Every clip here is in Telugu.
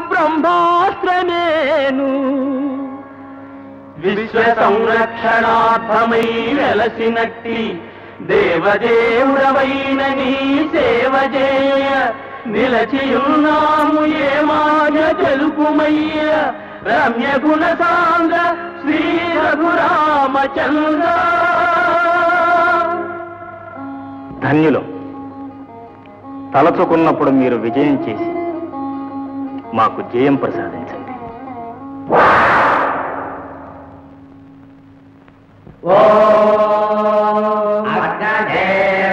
బ్రహ్మాస్త్రమేను విశ్వ సంరక్షణార్థమై వెలసినట్టి దేవదేవుడవైన నీ సేవ చేయ నిలచియున్నాము ఏ మాయ తెలుపుమయ్య రమ్య గుణ సాంద్ర శ్రీ రఘురామచంద్ర ధన్యులు తలచుకున్నప్పుడు మీరు విజయం చేసి మాకు జయం ప్రసాదించండి అగ్నజే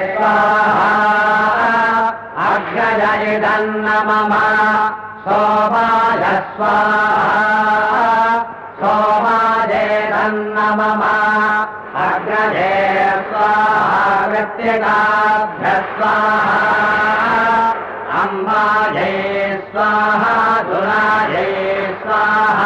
అగ్నజయదన్న మమ సోమాయ స్వాహ సోమాజేదన్న మమ అగ్నజే స్వాహ వ్యక్తిగాభ్య స్వాహ అంబాజే స్వాహ దురాజే స్వాహ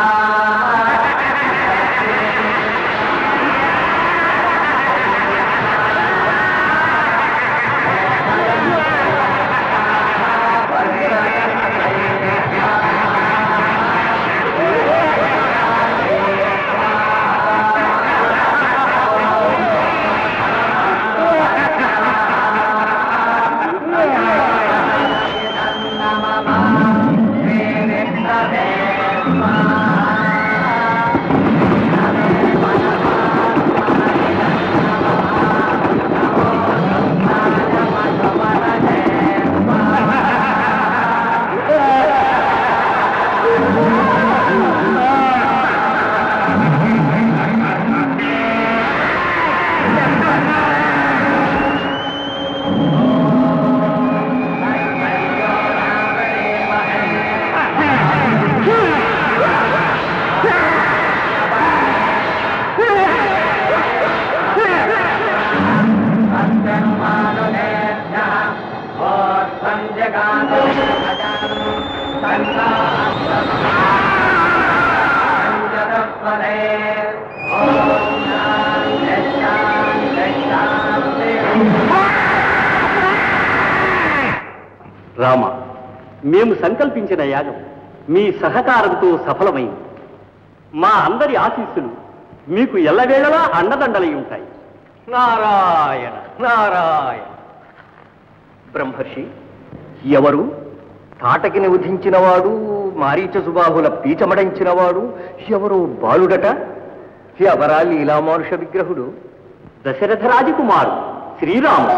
రామ మేము సంకల్పించిన యాగం మీ సహకారంతో సఫలమైంది మా అందరి ఆశీస్సులు మీకు ఎల్లవేళలా అండదండలై ఉంటాయి నారాయణ నారాయణ బ్రహ్మర్షి ఎవరు తాటకిని వధించినవాడు మారీచ సుబాహుల పీచమడించినవాడు ఎవరు బాలుడట ఎవరా లీలామానుష విగ్రహుడు దశరథ రాజకుమారు శ్రీరాముడు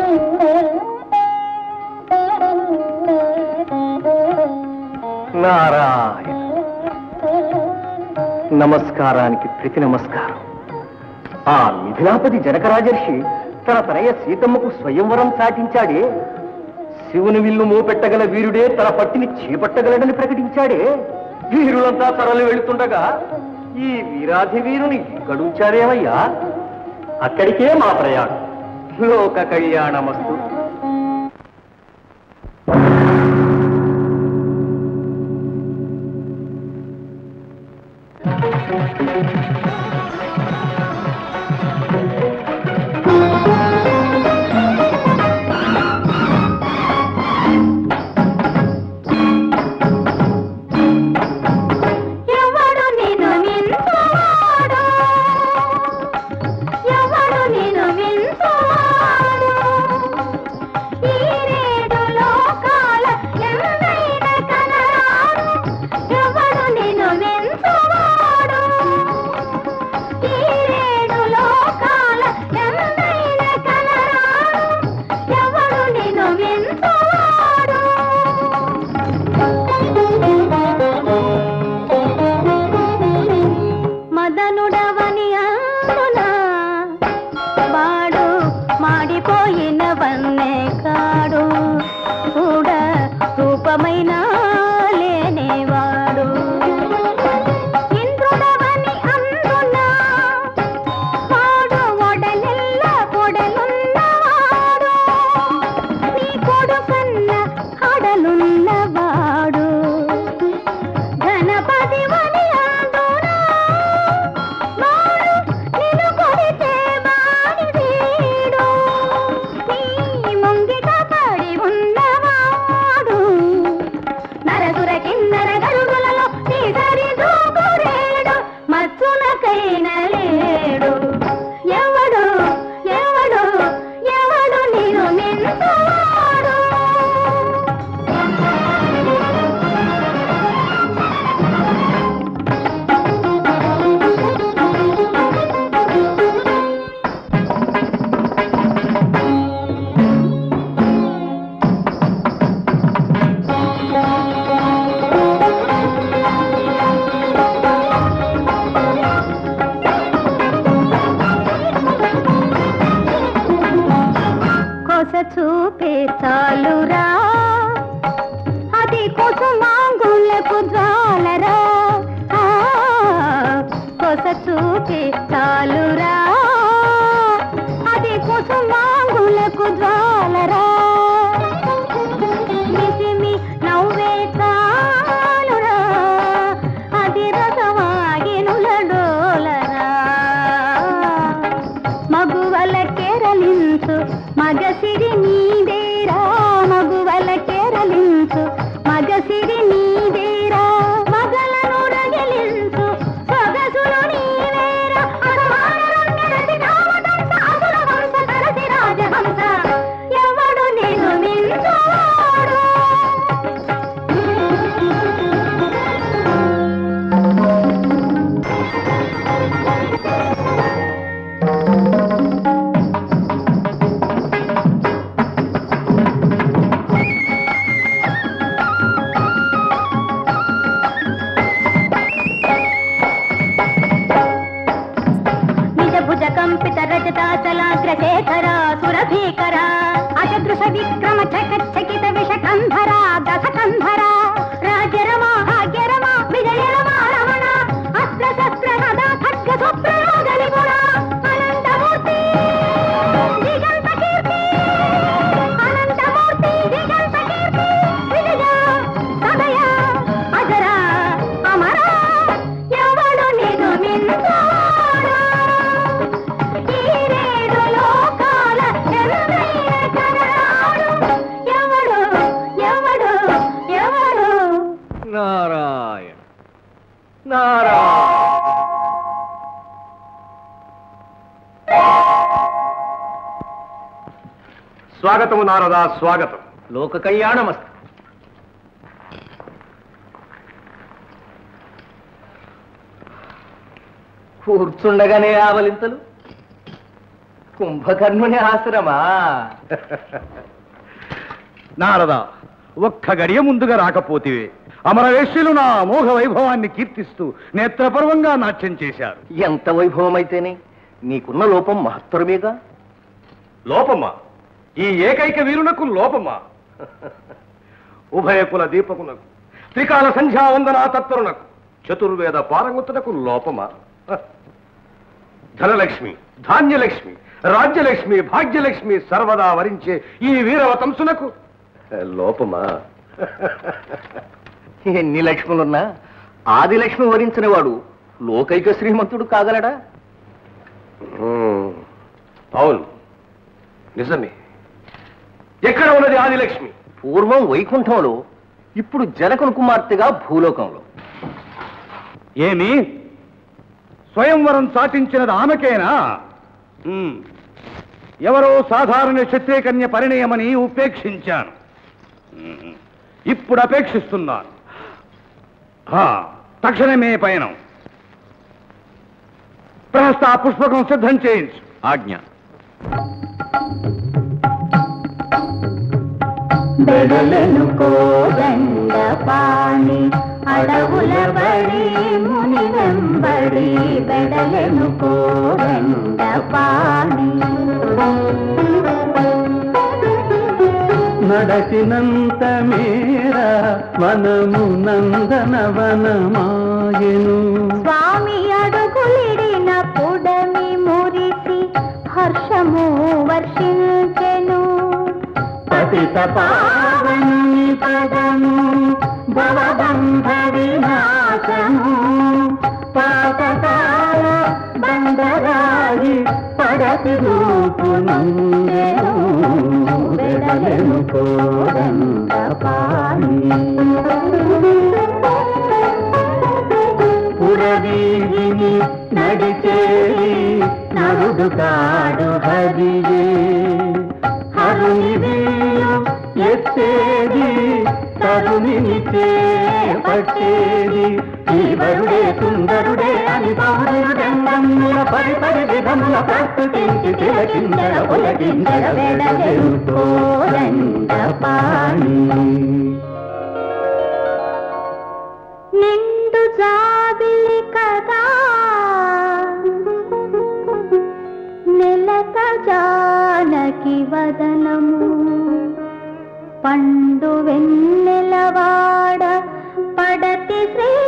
నారాయణ నమస్కారానికి ప్రతి నమస్కారం ఆ మిథిలాపతి జనకరాజర్షి తన తనయ సీతమ్మకు స్వయంవరం సాటించాడే శివుని విల్లు మోపెట్టగల వీరుడే తన పట్టిని చేపట్టగలడని ప్రకటించాడే వీరులంతా తరలి వెళుతుండగా ఈ వీరాధి వీరుని ఇక్కడుంచారేమయ్యా అక్కడికే మా ప్రయాణం లోక కళ్యాణమస్తు ఎవడు నిన్ను వింటువాడు ఎవడు నిన్ను వింటువాడు జాలరా ఆ, కొస చూపే చాలురా అది కుసుమాంగులకు జ్వాలరా మిసిమి నవ్వే చాలురా అది రసమాగినుల డోలరా మగువల కేరలించు మగసిరి నీదేరా మగువల కేరలించు మగసిరి నీదేరా మగలను రగిలించు సొగసులు నీవేరా అసమాన రంగరసి కామదంస అసుర వంశ కరసి రాజహంస ఎవడు నేను మించువాడు నిజ భుజ కంపిత రజతాచలాగ్రశేఖర సురభీకర అజదృశ విక్రమ చకచకిత విషకంధర దశకంధర రాజ్యరమ భాగ్యరమ విజయరమ రమణ అస్త్ర శస్త్ర గద ఖడ్గ సుప్రయోగ నిపుణ అనంతమూర్తి దిగంత కీర్తి అనంతమూర్తి దిగంత కీర్తి విజయ సదయ అజర అమర ఎవడు నిన్ను మించువాడు ఈరేడు లోకాల ఎరుగైన కనరాడు ఎవడు ఎవడు ఎవడు నారాయణ నారాయణ స్వాగతము నారదా స్వాగతం లోక కళ్యాణమస్తు కూర్చుండగానే ఆవలింతలు కుంభకర్ణుని ఆశ్రమా నారదా ఒక్క గడియ ముందుగా రాకపోతివే అమరవేశ్యులు నా అమోఘ వైభవాన్ని కీర్తిస్తూ నేత్రపర్వంగా నాట్యం చేశారు ఎంత వైభవమైతేనే నీకున్న లోపం మహత్తరమేగా లోపమా ఈ ఏకైక వీరునకు లోపమా ఉభయ కుల దీపకునకు త్రికాల సంధ్యావందనా తత్పరునకు చతుర్వేద పారంగుతునకు లోపమా హ. ధనలక్ష్మి ధాన్యలక్ష్మి రాజ్యలక్ష్మి భాగ్యలక్ష్మి సర్వదా వరించే ఈ వీరవతంసునకు లోపమా ఎన్ని లక్ష్ములున్నా ఆదిలక్ష్మి వరించిన వాడు లోకైక శ్రీమంతుడు కాగలడా ఉమ్, అవును నిజమే ఎక్కడ ఉన్నది ఆదిలక్ష్మి పూర్వం వైకుంఠంలో ఇప్పుడు జనకుని కుమార్తెగా భూలోకంలో ఏమి స్వయంవరం చాటించినది ఆమెకేనా ఉమ్. ఎవరో సాధారణ క్షత్రియకన్య పరిణయమని ఉపేక్షించాను ఉమ్. ఇప్పుడు అపేక్షిస్తున్నాను ఆ, తక్షణమే పయనం ప్రహస్త ఆ పుష్పకం సిద్ధం చేయించు ఆజ్ఞ బెడలను కోదండ పాణి అడవుల బడి ముని వెంబడి బెడలను కోదండ పాణి నడచినంత మేర వనము నందన వనమాయను స్వామి అడుగులిడిన పుడమి మురిసి హర్షము వర్షించెను పతిత పావని పదము భవబంధ వినాశము పాతకాల బండరాయి పడతి రూపు నందెను వెడలెను కోరంద పాణి పురవీధిని నడిచేది నరుడు కాడు హరియే హరుని వీయు ఎత్తేది తరుణిని చేపట్టేది ఈ వరుడే సుందరుడే అని పౌరుడు రంగముల పరి పరి విధముల ప్రస్తుతించి తిలకిందర పొలకిందర వెడలెను కోరంద పాణి నిండు జాబిలి కదా నెలత జానకి వదనము పండు వెన్నెలవాడ పడతి శ్రీ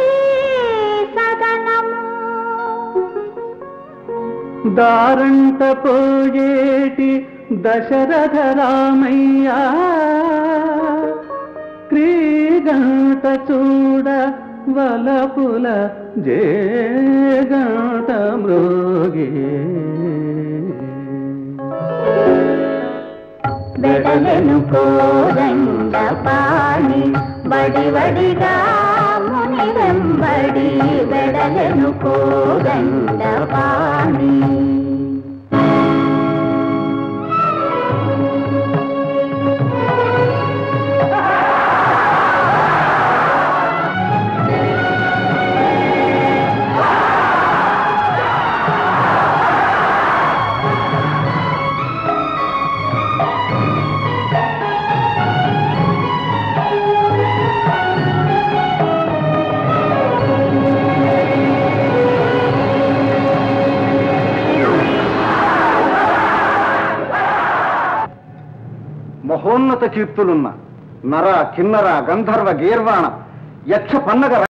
దారంట పోయేటి దశరథ రామయ్య క్రీగంట చూడ వలపుల జేగంట మృగే వెడలెను కోదండ పాణి వడి వడిగా ముని వెంబడి వెడలెను కోదండ పాణి మహోన్నత కీర్తులున్న నర కిన్నర గంధర్వ గీర్వాణ యక్ష పన్నగ